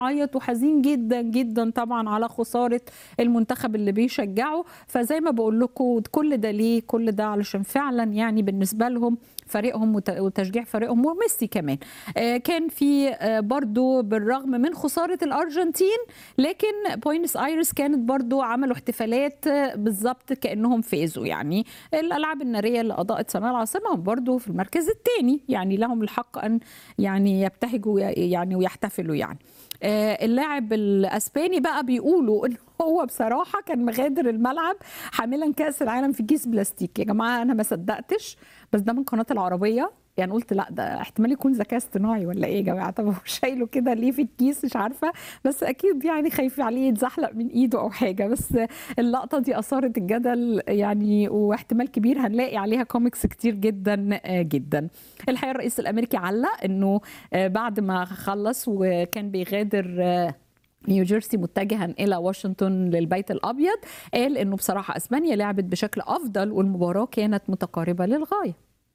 عيط وحزين جدا جدا طبعا على خساره المنتخب اللي بيشجعه فزي ما بقول لكم كل ده ليه كل ده علشان فعلا يعني بالنسبه لهم فريقهم وت- وتشجيع فريقهم وميسي كمان آه، كان في آه، برضو بالرغم من خساره الارجنتين لكن بوينس ايرس كانت برضو عملوا احتفالات آه، بالظبط كانهم فازوا يعني الالعاب الناريه اللي اضاءت سماء العاصمه هم برضو في المركز الثاني يعني لهم الحق ان يعني يبتهجوا يعني ويحتفلوا يعني آه، اللاعب الاسباني بقى بيقولوا ان هو بصراحه كان مغادر الملعب حاملا كاس العالم في كيس بلاستيك يا جماعه انا ما صدقتش بس ده من قناه العربيه يعني قلت لا ده احتمال يكون ذكاء اصطناعي ولا ايه يا جماعه طب هو شايله كده ليه في الكيس مش عارفه بس اكيد يعني خايف عليه يتزحلق من ايده او حاجه بس اللقطه دي اثارت الجدل يعني واحتمال كبير هنلاقي عليها كوميكس كتير جدا آه، جدا الحقيقه الرئيس الامريكي علق انه آه، بعد ما خلص وكان بيغادر آه، نيوجيرسي متجها الى واشنطن للبيت الابيض قال انه بصراحه اسبانيا لعبت بشكل افضل والمباراه كانت متقاربه للغايه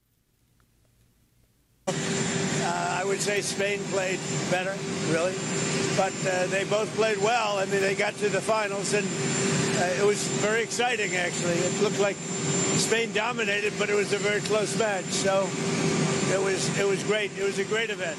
Uh, I would say Spain played better, really, but uh, they both played well. I mean, they got to the finals, and uh, it was very exciting. Actually, it looked like Spain dominated, but it was a very close match. So it was it was great. It was a great event.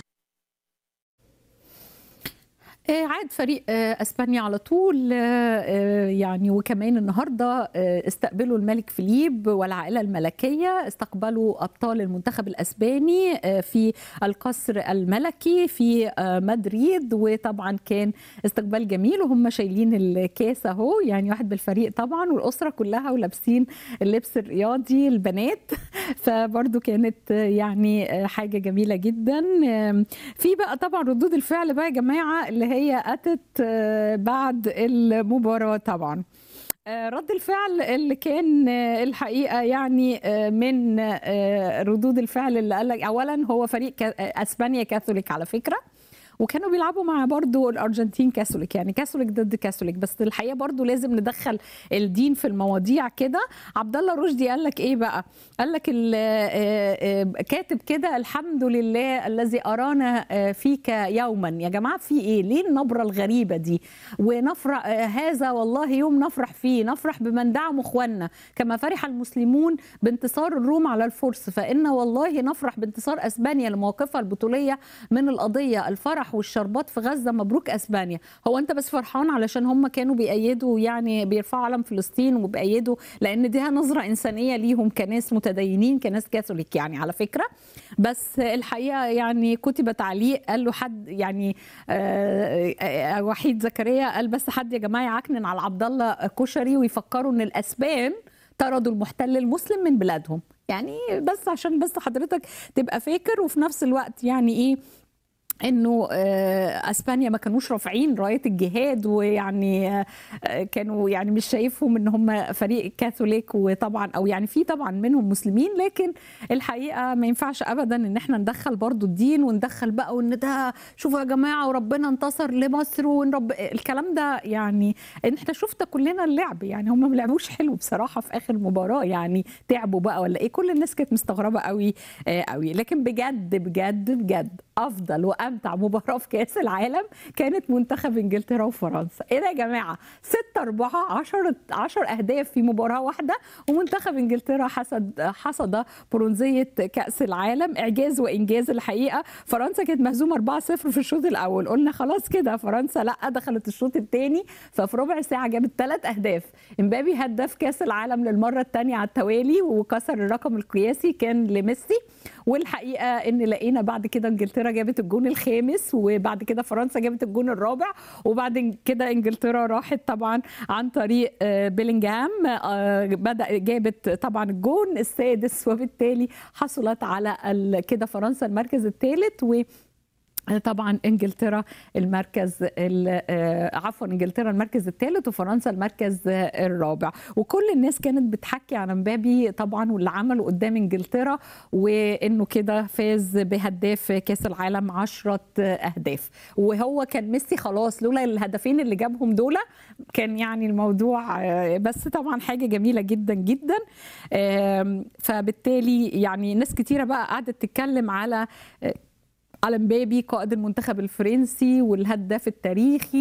آه، عاد فريق آه، اسبانيا على طول آه، آه، يعني وكمان النهارده آه، استقبلوا الملك فيليب والعائله الملكيه استقبلوا ابطال المنتخب الاسباني آه، في القصر الملكي في آه، مدريد وطبعا كان استقبال جميل وهم شايلين الكاس اهو يعني واحد بالفريق طبعا والاسره كلها ولابسين اللبس الرياضي البنات فبرضو كانت آه، يعني آه، حاجه جميله جدا آم، في بقى طبعا ردود الفعل بقى يا جماعه اللي هي اتت آه، بعد المباراه طبعا آه، رد الفعل اللي كان آه، الحقيقه يعني آه، من آه، ردود الفعل اللي قال لك اولا هو فريق كا- آه، اسبانيا كاثوليك على فكره وكانوا بيلعبوا مع برضو الارجنتين كاثوليك يعني كاثوليك ضد كاثوليك بس الحقيقه برضو لازم ندخل الدين في المواضيع كده عبد الله رشدي قال لك ايه بقى قال لك ال- آه، آه، كاتب كده الحمد لله الذي ارانا آه، فيك يوما يا جماعه في ايه ليه النبره الغريبه دي ونفرح آه، هذا والله يوم نفرح فيه نفرح بمن دعم اخواننا كما فرح المسلمون بانتصار الروم على الفرس فان والله نفرح بانتصار اسبانيا لمواقفها البطوليه من القضيه الفرح والشربات في غزه مبروك اسبانيا هو انت بس فرحان علشان هم كانوا بيأيدوا يعني بيرفعوا علم فلسطين وبيأيدوا لان دي نظره انسانيه ليهم كناس متدينين كناس كاثوليك يعني على فكره بس الحقيقه يعني كتب تعليق قال له حد يعني آه، آه، وحيد زكريا قال بس حد يا جماعه يعكنن على عبد الله كشري ويفكروا ان الاسبان طردوا المحتل المسلم من بلادهم يعني بس عشان بس حضرتك تبقى فاكر وفي نفس الوقت يعني ايه انه آه، اسبانيا ما كانوش رافعين رايه الجهاد ويعني آه، آه، كانوا يعني مش شايفهم ان هم فريق كاثوليك وطبعا او يعني في طبعا منهم مسلمين لكن الحقيقه ما ينفعش ابدا ان احنا ندخل برضو الدين وندخل بقى وان ده شوفوا يا جماعه وربنا انتصر لمصر وان رب الكلام ده يعني ان احنا شفنا كلنا اللعب يعني هم ما لعبوش حلو بصراحه في اخر مباراه يعني تعبوا بقى ولا ايه كل الناس كانت مستغربه قوي آه، قوي لكن بجد بجد بجد افضل وامتع مباراه في كاس العالم كانت منتخب انجلترا وفرنسا ايه ده يا جماعه 6 4 10 10 اهداف في مباراه واحده ومنتخب انجلترا حصد حصد برونزيه كاس العالم اعجاز وانجاز الحقيقه فرنسا كانت مهزومه 4-0 في الشوط الاول قلنا خلاص كده فرنسا لا دخلت الشوط الثاني ففي ربع ساعه جابت ثلاث اهداف امبابي هداف كاس العالم للمره الثانيه على التوالي وكسر الرقم القياسي كان لميسي والحقيقه ان لقينا بعد كده انجلترا جابت الجون الخامس وبعد كده فرنسا جابت الجون الرابع وبعد كده انجلترا راحت طبعا عن طريق آه، بيلينجهام آه، بدا جابت طبعا الجون السادس وبالتالي حصلت على ال- كده فرنسا المركز الثالث و طبعا انجلترا المركز ال- آه، عفوا انجلترا المركز الثالث وفرنسا المركز آه، الرابع وكل الناس كانت بتحكي عن مبابي طبعا واللي عمله قدام انجلترا وانه كده فاز بهداف كاس العالم 10 اهداف وهو كان ميسي خلاص لولا الهدفين اللي جابهم دول كان يعني الموضوع آه، بس طبعا حاجه جميله جدا جدا آم، فبالتالي يعني ناس كتيره بقى قعدت تتكلم على آه، على مبابي قائد المنتخب الفرنسي والهداف التاريخي